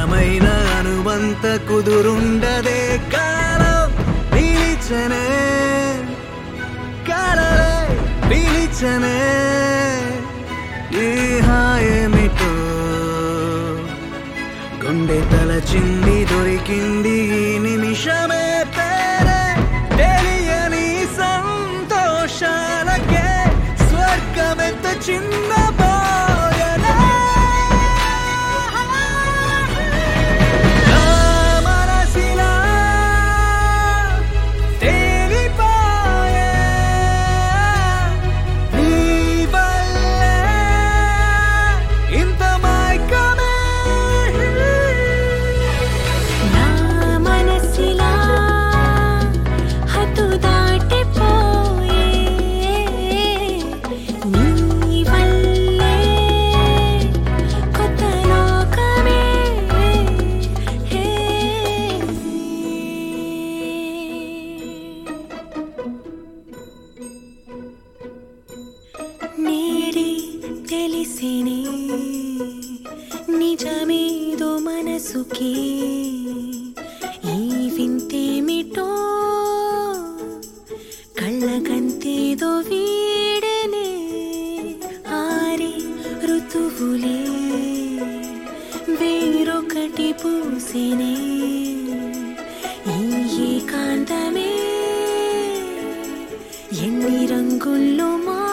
బలమైన అనువంత కుదురుండదే కాలం పిలిచనే కాలరే పిలిచనే ఈ హాయమిటో గుండె తలచింది దొరికింది ఈ నిమిషమే పేరే తెలియని సంతోషాలకే స్వర్గమెంత చిన్న మనసిలా తేలిపాయే నీ వల్లే ఇంత మైకమే నా మనసిలా హద్దు దాటిపోయే నీ వల్లే కొత్త లోకమే నేడే తెలిసినే నిజమేదో మనసుకి ఈ వింతేమిటో కళ్ళకంతేదో వీడనే ఆరి ఋతువులే వేరొకటి పూసినే ఈ ఏకాంతమే ఎన్ని రంగుల్లో మా